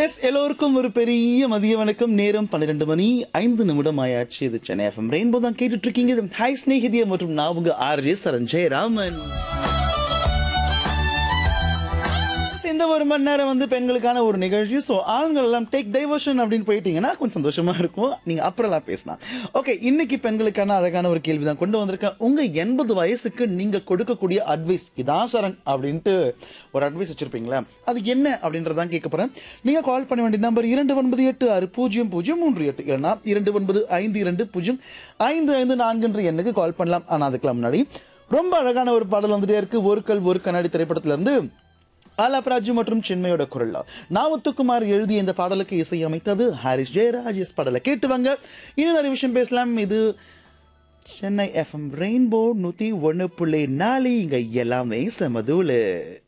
S எல்லோருக்கும் ஒரு பெரிய மதிய வணக்கம் நேரம் பன்னிரெண்டு மணி ஐந்து நிமிடம் ஆயாச்சு இது சென்னை எஃப்எம் ரெயின்போ தான் கேட்டுட்டு இருக்கீங்க இது ஹாய் ஸ்நேகிதிய மற்றும் நான் உங்க ஆர்ஜே சரஞ்சய் ராமன் இந்த ஒரு மணி நேரம் வந்து பெண்களுக்கான ஒரு நிகழ்ச்சி ஸோ ஆண்கள் எல்லாம் டேக் டைவர்ஷன் அப்படின்னு போயிட்டீங்கன்னா கொஞ்சம் சந்தோஷமா இருக்கும் நீங்க அப்புறம்லாம் பேசலாம் ஓகே இன்னைக்கு பெண்களுக்கான அழகான ஒரு கேள்வி தான் கொண்டு வந்திருக்கேன் உங்க எண்பது வயசுக்கு நீங்க கொடுக்கக்கூடிய அட்வைஸ் இதான் சரண் அப்படின்ட்டு ஒரு அட்வைஸ் வச்சிருப்பீங்களா அது என்ன அப்படின்றதான் கேட்க போறேன் நீங்க கால் பண்ண வேண்டிய நம்பர் இரண்டு ஒன்பது எட்டு ஆறு பூஜ்ஜியம் பூஜ்ஜியம் மூன்று எட்டு இல்லைனா இரண்டு ஒன்பது ஐந்து இரண்டு பூஜ்ஜியம் ஐந்து ஐந்து நான்கு என்ற எண்ணுக்கு கால் பண்ணலாம் ஆனால் அதுக்கெல்லாம் முன்னாடி ரொம்ப அழகான ஒரு பாடல் வந்துட்டே இருக்கு ஒரு கல் ஒரு கண்ணாடி திரைப்படத்துல இருந்து ஆலாப்ராஜு மற்றும் சின்மையோட குரல்ல நாவத்துக்குமார் எழுதிய இந்த பாடலுக்கு இசையமைத்தது ஹாரிஸ் ஜெயராஜ் எஸ் பாடலை கேட்டு வாங்க இன்னும் நிறைய விஷயம் பேசலாம் இது சென்னை எஃப்எம் ரெயின்போ நூத்தி ஒன்று புள்ளி நாலு இங்க எல்லாமே சமதூளு